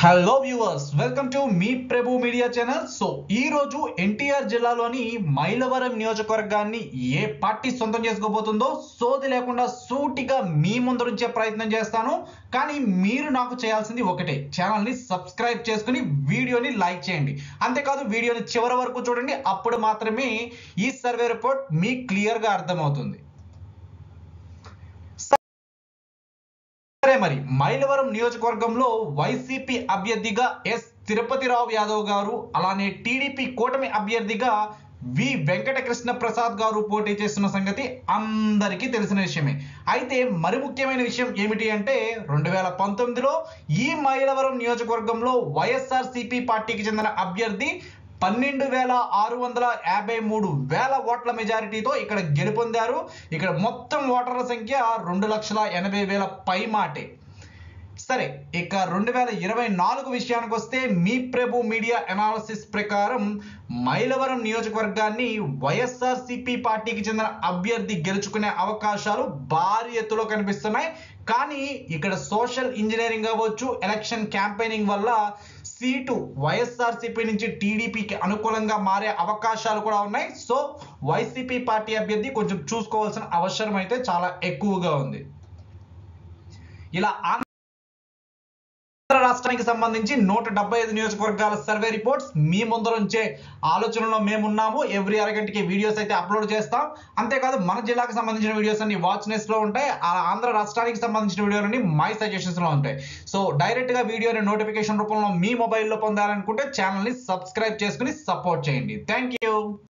hello viewers welcome to మీ Prabhu media channel so ఈ రోజు ఎన్టీఆర్ జిల్లాలోని మైలవరం నియోజకవర్గాన్ని ఏ పార్టీ సొంతం చేసుకోబోతుందో సోది లేకుండా సూటిగా మీ ముందు నుంచే ప్రయత్నం చేస్తాను కానీ మీరు నాకు చేయాల్సింది ఒకటే ఛానల్ని సబ్స్క్రైబ్ చేసుకుని వీడియోని లైక్ చేయండి అంతేకాదు వీడియోని చివరి వరకు చూడండి అప్పుడు మాత్రమే ఈ సర్వే రిపోర్ట్ మీకు క్లియర్గా అర్థమవుతుంది సరే మరి మైలవరం నియోజకవర్గంలో వైసీపీ అభ్యర్థిగా ఎస్ తిరుపతిరావు యాదవ్ గారు అలానే టీడీపీ కూటమి అభ్యర్థిగా వి వెంకటకృష్ణ ప్రసాద్ గారు పోటీ చేస్తున్న సంగతి అందరికీ తెలిసిన విషయమే అయితే మరి ముఖ్యమైన విషయం ఏమిటి అంటే రెండు వేల పంతొమ్మిదిలో ఈ మైలవరం నియోజకవర్గంలో వైఎస్ఆర్ సిపి పార్టీకి చెందిన అభ్యర్థి పన్నెండు వేల ఆరు వందల యాభై మూడు వేల ఓట్ల మెజారిటీతో ఇక్కడ గెలుపొందారు ఇక్కడ మొత్తం ఓటర్ల సంఖ్య రెండు లక్షల ఎనభై వేల పై మాటే సరే ఇక రెండు వేల ఇరవై నాలుగు విషయానికి వస్తే మీ ప్రభు మీడియా అనాలసిస్ ప్రకారం మైలవరం నియోజకవర్గాన్ని వైఎస్ఆర్ సిపి పార్టీకి చెందిన అభ్యర్థి గెలుచుకునే అవకాశాలు భారీ ఎత్తులో కనిపిస్తున్నాయి కానీ ఇక్కడ సోషల్ ఇంజనీరింగ్ అవ్వచ్చు ఎలక్షన్ క్యాంపెయినింగ్ వల్ల సీటు వైఎస్ఆర్సీపీ నుంచి టీడీపీకి అనుకూలంగా మారే అవకాశాలు కూడా ఉన్నాయి సో వైసీపీ పార్టీ అభ్యర్థి కొంచెం చూసుకోవాల్సిన అవసరం అయితే చాలా ఎక్కువగా ఉంది ఇలా ఆంధ్ర రాష్ట్రానికి సంబంధించి నూట డెబ్బై ఐదు నియోజకవర్గాల సర్వే రిపోర్ట్స్ మీ ముందర ఉంచే ఆలోచనలో మేమున్నాము ఎవ్రీ అరగంటకి వీడియోస్ అయితే అప్లోడ్ చేస్తాం అంతేకాదు మన జిల్లాకు సంబంధించిన వీడియోస్ అన్ని వాచ్ నెస్ లో ఉంటాయి ఆ ఆంధ్ర రాష్ట్రానికి సంబంధించిన వీడియోలన్నీ మై సజెషన్స్ లో ఉంటాయి సో డైరెక్ట్ గా వీడియోని నోటిఫికేషన్ రూపంలో మీ మొబైల్లో పొందాలనుకుంటే ఛానల్ ని సబ్స్క్రైబ్ చేసుకుని సపోర్ట్ చేయండి థ్యాంక్ యూ